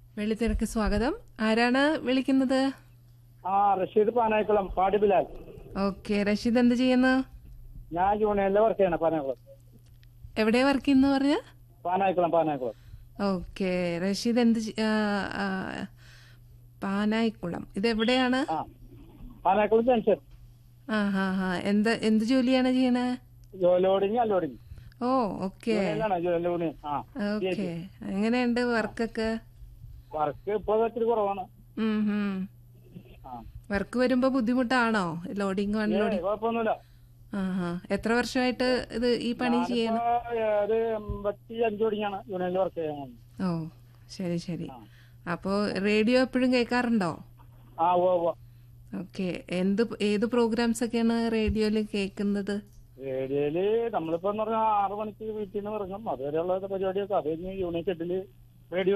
വെള്ളിത്തിരക്ക് സ്വാഗതം ആരാണ് വിളിക്കുന്നത് ആ റഷീദ് പാനായിക്കുളം പാടി ബിലാൽ ഓക്കെ റഷീദ് എന്ത് ചെയ്യുന്നു ഞാൻ യൂണിയനിലെ വർക്ക് ചെയ്യണം പാനായിക്കുളം എവിടെ വർക്ക് ചെയ്യുന്നു പറഞ്ഞ പാനായിക്കുളം പാനായിക്കുളം ഓക്കെ റഷീദ് എന്ത് ചെ- ആ, ആ, പാനായിക്കുളം ഇത് എവിടെയാണ് ആ പാനായിക്കുളം ജംഗ്ഷൻ ആ ഹാ ഹാ എന്ത് എന്ത് ജോലിയാണ് ചെയ്യണേ ലോഡിങ് അല്ലോഡിങ് ഓ ഓക്കെ യൂണിയനിലാണ് യൂണിയൻ ആ ഓക്കെ എങ്ങനെയുണ്ട് വർക്കൊക്കെ വർക്ക് ഇപ്പൊ ഇത്തിരി കുറവാണ് ആ വർക്ക് വരുമ്പോ ബുദ്ധിമുട്ടാണോ ലോഡിങ് ഏയ്, അൺലോഡിങ് കുഴപ്പമൊന്നുമില്ല ആ ഹാ എത്ര വർഷമായിട്ട് ഇത് ഈ പണി ചെയ്യണം ഞാനിപ്പോ, ഒരു എൺപത്തി അഞ്ചു തുടങ്ങിയാണ് യൂണിയനിൽ വർക്ക് ചെയ്യാൻ വന്നത്. ഓ ശരി ശരി ആ. അപ്പോ റേഡിയോ എപ്പോഴും കേൾക്കാറുണ്ടോ ആ ഓ ഓ ഓക്കെ എന്ത് ഏത് പ്രോഗ്രാംസ് ഒക്കെയാണ് റേഡിയോയിൽ കേൾക്കുന്നത് റേഡിയോയില് നമ്മളിപ്പോ എന്ന് പറഞ്ഞാൽ ആറു മണിക്ക് വീട്ടിൽ നിന്ന് ഇറങ്ങും അതുവരെയുള്ള പരിപാടിയൊക്കെ അത് കഴിഞ്ഞ് യൂണിയൻ ഷെഡില് റേഡിയോ